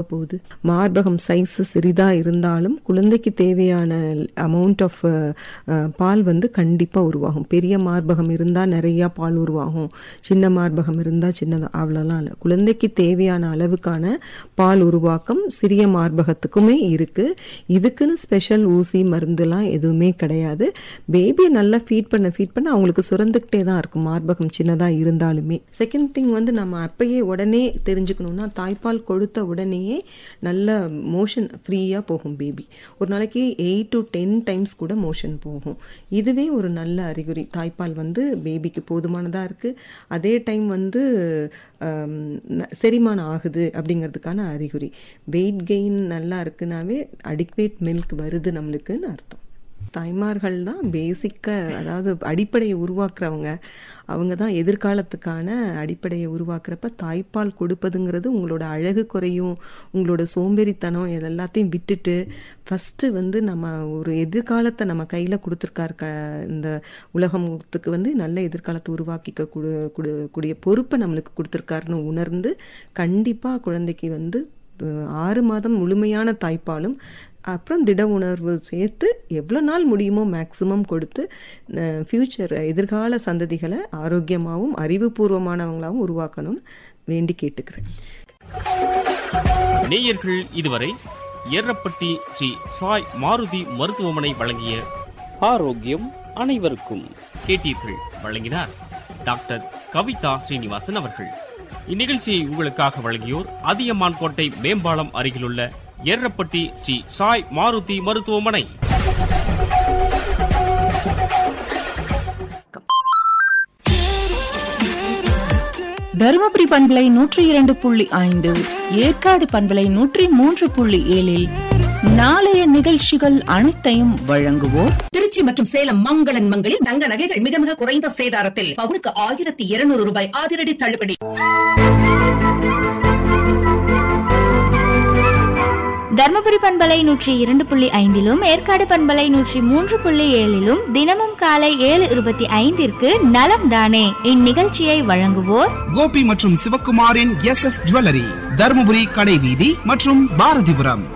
போகுது மார்பகம் சைஸ் சிறிதா இருந்தாலும் குழந்தைக்கு தேவையான அமௌண்ட் ஆஃப் பால் வந்து கண்டிப்பா உருவாகும் பெரிய மார்பகம் இருந்தா நிறைய பால் உருவாகும் சின்ன மார்பகம் இருந்தா சின்னதா அவ்வளோலாம் இல்லை குழந்தைக்கு தேவையான அளவுக்கான பால் உருவாக்கம் சிறிய மார்பகத்துக்குமே இருக்கு இதுக்குன்னு ஸ்பெஷல் ஊசி மருந்துலாம் எதுவுமே கிடையாது பேபியை நல்லா ஃபீட் பண்ண ஃபீட் பண்ண அவங்களுக்கு சுரந்துக்கிட்டே தான் இருக்கும் மார்பகம் சின்னதா இருந்தாலுமே செகண்ட் திங் வந்து நம்ம அப்பயே உடனே தெரிஞ்சுக்கணும்னா தாய்ப்பால் கொடுத்த உடனேயே நல்ல மோஷன் ஃப்ரீயாக போகும் பேபி ஒரு நாளைக்கு எயிட் டு டென் டைம்ஸ் கூட மோஷன் போகும் இதுவே ஒரு நல்ல அறிகுறி தாய்ப்பால் வந்து பேபிக்கு போதுமானதாக இருக்குது அதே டைம் வந்து ஆம், ந- செரிமானம் ஆகுது அப்படிங்கிறதுக்கான அறிகுறி வெயிட் கெயின் நல்லா இருக்குனாவே அடிக்வேட் மில்க் வருது நம்மளுக்குன்னு அர்த்தம் தாய்மார்கள் தான் பேசிக்க அதாவது அடிப்படையை உருவாக்குறவங்க அவங்க தான் எதிர்காலத்துக்கான அடிப்படையை உருவாக்குறப்ப தாய்ப்பால் கொடுப்பதுங்கிறது உங்களோட அழகு குறையும் உங்களோட சோம்பேறித்தனம் இது எல்லாத்தையும் விட்டுட்டு ஃபஸ்ட்டு வந்து நம்ம ஒரு எதிர்காலத்தை நம்ம கையில் கொடுத்துருக்காரு க இந்த உலகத்துக்கு வந்து நல்ல எதிர்காலத்தை உருவாக்கிக்க கூடு கூடு- கூடிய பொறுப்பை நம்மளுக்கு கொடுத்துருக்காருன்னு உணர்ந்து கண்டிப்பாக குழந்தைக்கு வந்து அஹ், ஆறு மாதம் முழுமையான தாய்ப்பாலும் அப்புறம் திட உணர்வு சேர்த்து எவ்வளோ நாள் முடியுமோ மேக்ஸிமம் கொடுத்து ஃப்யூச்சர் எதிர்கால சந்ததிகளை ஆரோக்கியமாகவும் அறிவுபூர்வமானவங்களாகவும் உருவாக்கணும்னு வேண்டி கேட்டுக்கிறேன் நேயர்கள் இதுவரை ஏரப்பட்டி ஸ்ரீ சாய் மாருதி மருத்துவமனை வழங்கிய ஆரோக்கியம் அனைவருக்கும் கேட்டீர்கள் வழங்கினார் டாக்டர் கவிதா ஸ்ரீனிவாசன் அவர்கள் இந்நிகழ்ச்சியை உங்களுக்காக வழங்கியோர் அதியமான் கோட்டை மேம்பாலம் அருகிலுள்ள ஏரப்பட்டி ஸ்ரீ சாய் மாருதி மருத்துவமனை தருமபுரி பண்பலை நூற்றி இரண்டு புள்ளி ஐந்து ஏற்காடு பண்பலை நூற்றி மூன்று புள்ளி ஏழில் நாளைய நிகழ்ச்சிகள் அனைத்தையும் வழங்குவோர் திருச்சி மற்றும் சேலம் மங்களன் மங்களில் தங்க நகைகள் மிக மிக குறைந்த சேதாரத்தில் பவுனுக்கு ஆயிரத்தி இருநூறு ரூபாய் அதிரடி தள்ளுபடி தர்மபுரி பண்பலை நூற்றி இரண்டு புள்ளி ஐந்திலும் ஏற்காடு பண்பலை நூற்றி மூன்று புள்ளி ஏழிலும் தினமும் காலை ஏழு இருபத்தி ஐந்திற்கு நலம் தானே இந்நிகழ்ச்சியை வழங்குவோர் கோபி மற்றும் சிவக்குமாரின் எஸ் எஸ் ஜுவல்லரி தருமபுரி கடைவீதி மற்றும் பாரதிபுரம்